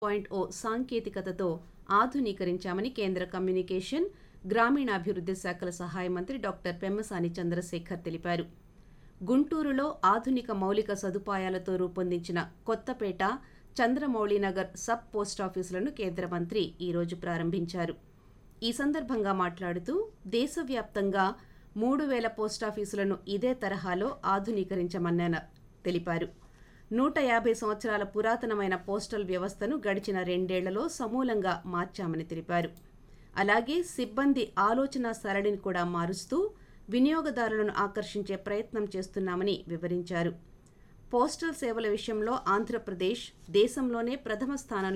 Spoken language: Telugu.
పాయింట్ ఓ సాంకేతికతతో ఆధునీకరించామని కేంద్ర కమ్యూనికేషన్ గ్రామీణాభివృద్ధి శాఖల సహాయ మంత్రి డాక్టర్ పెమ్మసాని చంద్రశేఖర్ తెలిపారు గుంటూరులో ఆధునిక మౌలిక సదుపాయాలతో రూపొందించిన కొత్తపేట చంద్రమౌళినగర్ సబ్ పోస్టాఫీసులను కేంద్ర మంత్రి ఈరోజు ప్రారంభించారు ఈ సందర్భంగా మాట్లాడుతూ దేశవ్యాప్తంగా మూడు వేల పోస్టాఫీసులను ఇదే తరహాలో ఆధునీకరించమన్న తెలిపారు నూట యాభై సంవత్సరాల పురాతనమైన పోస్టల్ వ్యవస్థను గడిచిన రెండేళ్లలో సమూలంగా మార్చామని తెలిపారు అలాగే సిబ్బంది ఆలోచన సరళిని కూడా మారుస్తూ వినియోగదారులను ఆకర్షించే ప్రయత్నం చేస్తున్నామని వివరించారు పోస్టల్ సేవల విషయంలో ఆంధ్రప్రదేశ్ దేశంలోనే ప్రథమ స్థానంలో